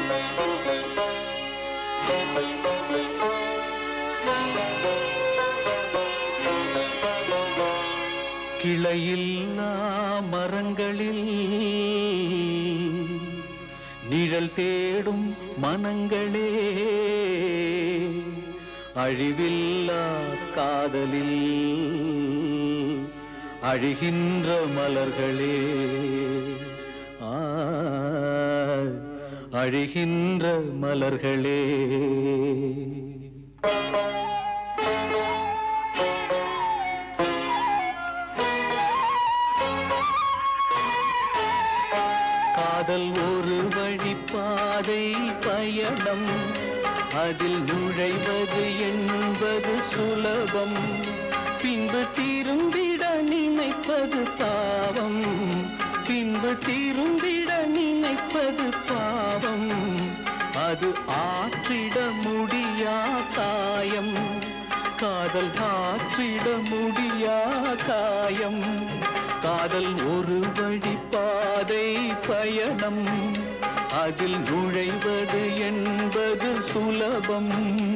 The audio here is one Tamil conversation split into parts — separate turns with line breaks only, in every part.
கிளையில்லா மரங்களில் நிழல் தேடும் மனங்களே அழிவில்லா காதலில் அழிகின்ற மலர்களே ஆ, அழிகின்ற மலர்களே காதல் ஒரு வழிப்பாதை பயணம் அதில் நுழைவது என்பது சுலபம் பின்பு திரும்பிட நினைப்பது பாவம் பின்பு திரும்பிட நினைப்பது பாவம் அது ஆற்றிட முடியா காயம் காதல் ஆற்றிட முடியா காயம் காதல் ஒரு வழிப்பாதை பயணம் அதில் நுழைவது என்பது சுலபம்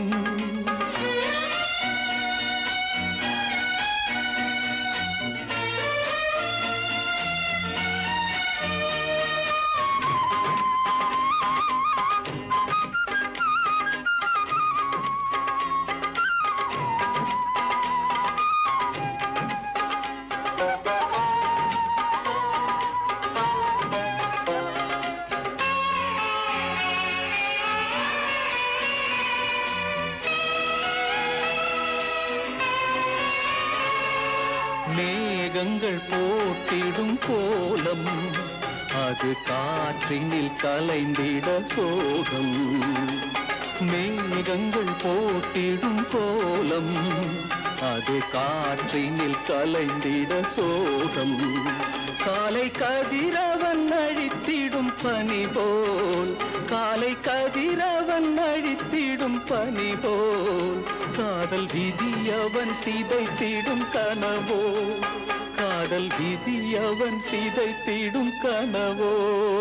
மேகங்கள் போட்டிடும் கோலம் அது காற்றினில் கலைந்திட சோகம் மேகங்கள் போட்டிடும் கோலம் அது காற்றினில் கலைந்திட சோகம் காலை கதிரவன் அழித்திடும் பனி போல் காலை கதிரவன் அழித்திடும் பனி போல் காதல் விதி அவன் சிதைத்திடும் கனவோ காதல் விதி அவன் சிதைத்திடும் கனவோ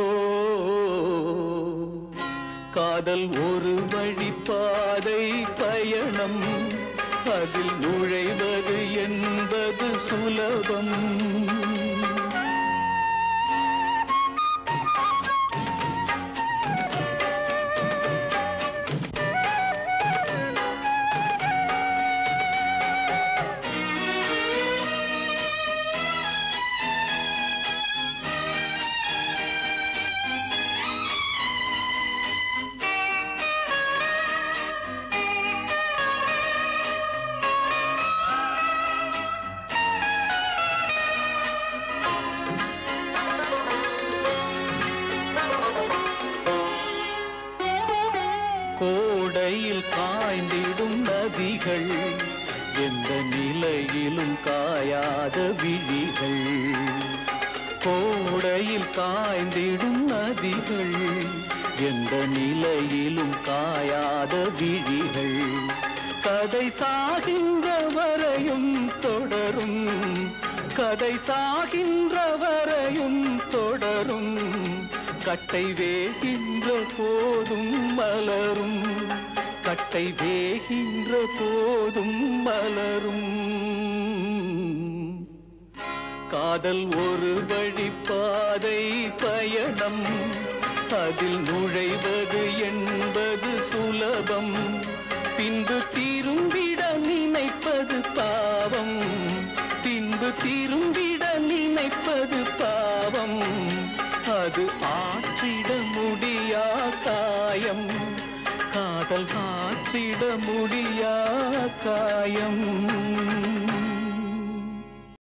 காதல் ஒரு வழிப்பாதை பயணம் அதில் நுழைவது என்பது சுலபம் கோடையில் காய்ந்திடும் நதிகள் எந்த நிலையிலும் காயாத விழிகள் கோடையில் காய்ந்திடும் நதிகள் எந்த நிலையிலும் காயாத விழிகள் கதை சாகின்ற வரையும் தொடரும் கதை சாகின்ற வரையும் தொடரும் கட்டை வேகின்ற போதும் மலரும் கட்டை வேகின்ற போதும் மலரும் காதல் ஒரு வழிப்பாதை பயணம் அதில் நுழைவது என்பது சுலபம் பின்பு திரும்பிட நினைப்பது பாவம் பின்பு திரும்பிட நினைப்பது பாவம் அது ஆற்றிட முடியா காயம் காதல் ஆற்றிட முடியா காயம்